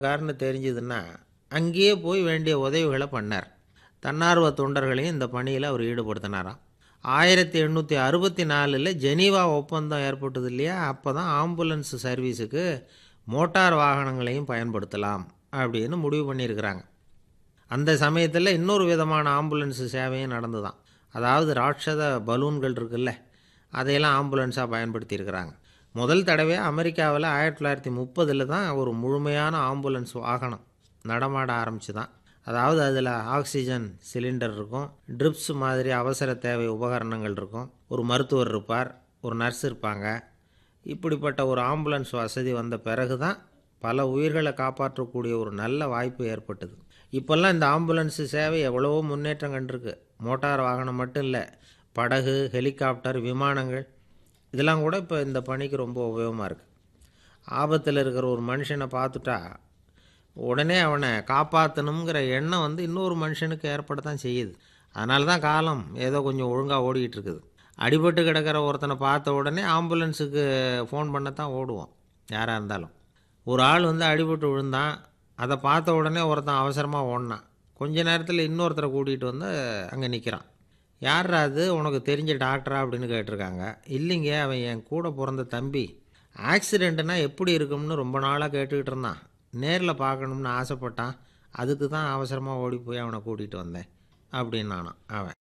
காரன்னு தெரிஞ்சதுன்னா அங்கேயே போய் வேண்டிய உதவிகளை பண்ணார் தன்னார்வ தொண்டர்களையும் இந்த பணியில் அவர் ஈடுபடுத்தினாராம் ஆயிரத்தி எண்ணூற்றி அறுபத்தி நாலில் ஜெனீவா ஒப்பந்தம் ஏற்பட்டது இல்லையா அப்போ தான் ஆம்புலன்ஸ் சர்வீஸுக்கு மோட்டார் வாகனங்களையும் பயன்படுத்தலாம் அப்படின்னு முடிவு பண்ணியிருக்கிறாங்க அந்த சமயத்தில் இன்னொரு விதமான ஆம்புலன்ஸ் சேவையும் நடந்துதான் அதாவது ராட்சத பலூன்கள் இருக்குல்ல அதையெல்லாம் ஆம்புலன்ஸாக பயன்படுத்தியிருக்கிறாங்க முதல் தடவையாக அமெரிக்காவில் ஆயிரத்தி தொள்ளாயிரத்தி முப்பதில் தான் ஒரு முழுமையான ஆம்புலன்ஸ் வாகனம் நடமாட ஆரம்பிச்சு தான் அதாவது அதில் ஆக்சிஜன் சிலிண்டர் இருக்கும் ட்ரிப்ஸ் மாதிரி அவசர தேவை உபகரணங்கள் இருக்கும் ஒரு மருத்துவர் இருப்பார் ஒரு நர்ஸ் இருப்பாங்க இப்படிப்பட்ட ஒரு ஆம்புலன்ஸ் வசதி வந்த பிறகு தான் பல உயிர்களை காப்பாற்றக்கூடிய ஒரு நல்ல வாய்ப்பு ஏற்பட்டது இப்போல்லாம் இந்த ஆம்புலன்ஸ் சேவை எவ்வளவோ முன்னேற்றம் கண்டிருக்கு மோட்டார் வாகனம் மட்டும் இல்லை படகு ஹெலிகாப்டர் விமானங்கள் இதெல்லாம் கூட இப்போ இந்த பணிக்கு ரொம்ப உபயோகமாக இருக்குது ஆபத்தில் இருக்கிற ஒரு மனுஷனை பார்த்துட்டா உடனே அவனை காப்பாற்றணுங்கிற எண்ணம் வந்து இன்னொரு மனுஷனுக்கு ஏற்படத்தான் செய்யுது அதனால தான் காலம் ஏதோ கொஞ்சம் ஒழுங்காக ஓடிக்கிட்டு இருக்குது அடிபட்டு கிடக்கிற ஒருத்தனை பார்த்த உடனே ஆம்புலன்ஸுக்கு ஃபோன் பண்ணத்தான் ஓடுவோம் யாராக இருந்தாலும் ஒரு ஆள் வந்து அடிபட்டு விழுந்தான் அதை பார்த்த உடனே ஒருத்தன் அவசரமாக ஓடினான் கொஞ்ச நேரத்தில் இன்னொருத்தரை கூட்டிகிட்டு வந்து அங்கே நிற்கிறான் யார்ரா அது உனக்கு தெரிஞ்ச டாக்டரா அப்படின்னு கேட்டிருக்காங்க இல்லைங்க அவன் என் கூட பிறந்த தம்பி ஆக்சிடெண்ட்டுனா எப்படி இருக்கும்னு ரொம்ப நாளாக கேட்டுக்கிட்டு இருந்தான் நேரில் பார்க்கணும்னு ஆசைப்பட்டான் அதுக்கு தான் அவசரமாக ஓடி போய் அவனை கூட்டிகிட்டு வந்தேன் அப்படின்னு நானான் அவன்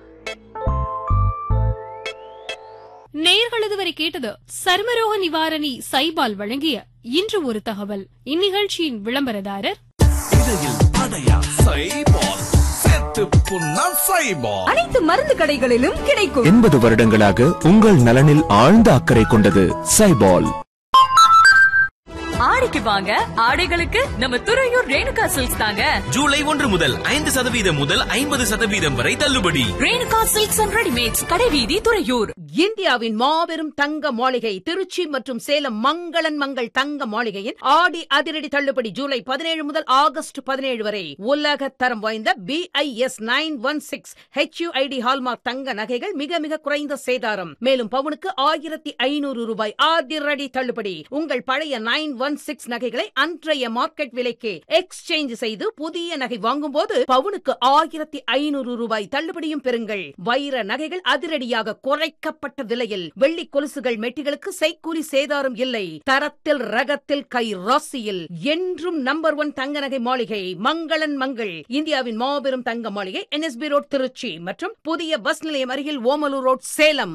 நேயர்கள் இதுவரை கேட்டது சர்மரோக நிவாரணி சைபால் வழங்கிய இன்று ஒரு தகவல் இந்நிகழ்ச்சியின் விளம்பரதாரர் இடையில் அடையா சைபால் செத்து புண்ணா சைபால் அனைத்து மருந்து கடைகளிலும் கிடைக்கும் எண்பது வருடங்களாக உங்கள் நலனில் ஆழ்ந்த அக்கறை கொண்டது சைபால் ஆடிக்கு வாங்க ஆடைகளுக்கு நம்ம துறையூர் ரேணுகா சில்க்ஸ் தாங்க ஜூலை ஒன்று முதல் ஐந்து சதவீதம் முதல் ஐம்பது சதவீதம் வரை தள்ளுபடி ரேணுகா சில்க்ஸ் அண்ட் ரெடிமேட்ஸ் கடைவீதி துறையூர் இந்தியாவின் மாபெரும் தங்க மாளிகை திருச்சி மற்றும் சேலம் மங்களன் மங்கள் தங்க மாளிகையின் ஆடி அதிரடி தள்ளுபடி ஜூலை பதினேழு முதல் ஆகஸ்ட் பதினேழு வரை உலக தரம் வாய்ந்த BIS nine one six HUID hallmark தங்க நகைகள் மிக மிக குறைந்த சேதாரம் மேலும் பவுனுக்கு ஆயிரத்தி ஐநூறு ரூபாய் அதிரடி தள்ளுபடி உங்கள் பழைய நைன் ஒன் சிக்ஸ் நகைகளை அன்றைய மார்க்கெட் விலைக்கு எக்ஸ்சேஞ்ச் செய்து புதிய நகை வாங்கும் போது பவுனுக்கு ஆயிரத்தி ஐநூறு ரூபாய் தள்ளுபடியும் பெறுங்கள் வைர நகைகள் அதிரடியாக குறைக்கப்பட்ட விலையில் வெள்ளி கொலுசுகள் மெட்டிகளுக்கு செய்கூலி சேதாரம் இல்லை தரத்தில் ரகத்தில் கை ராசியில் என்றும் நம்பர் ஒன் தங்க நகை மாளிகை மங்களன் மங்கள் இந்தியாவின் மாபெரும் தங்க மாளிகை என்எஸ்பி ரோட் திருச்சி மற்றும் புதிய பஸ் நிலையம் அருகில் ஓமலூர் ரோட் சேலம்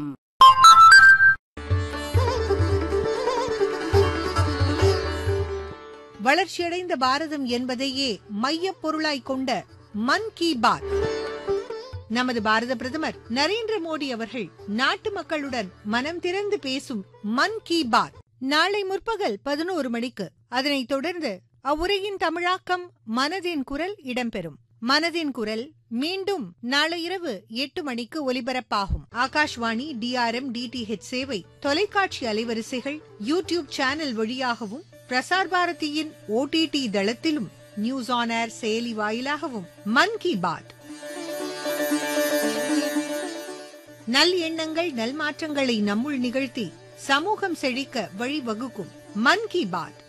வளர்ச்சியடைந்த பாரதம் என்பதையே மையப் பொருளாய் கொண்ட மன் கி பாத் நமது பாரத பிரதமர் நரேந்திர மோடி அவர்கள் நாட்டு மக்களுடன் மனம் திறந்து பேசும் மன் கி பாத் நாளை முற்பகல் பதினோரு மணிக்கு அதனைத் தொடர்ந்து அவ்வுரையின் தமிழாக்கம் மனதின் குரல் இடம்பெறும் மனதின் குரல் மீண்டும் நாளை இரவு எட்டு மணிக்கு ஒலிபரப்பாகும் ஆகாஷ்வாணி டிஆர்எம் டிடிஹெச் சேவை தொலைக்காட்சி அலைவரிசைகள் யூடியூப் சேனல் வழியாகவும் பிரசார் பாரதியின் ஓடிடி தளத்திலும் நியூஸ் ஆன் ஏர் செயலி வாயிலாகவும் மன் கி பாத் நல் எண்ணங்கள் நல்மாற்றங்களை நம்முள் நிகழ்த்தி சமூகம் செழிக்க வழிவகுக்கும் மன் கி பாத்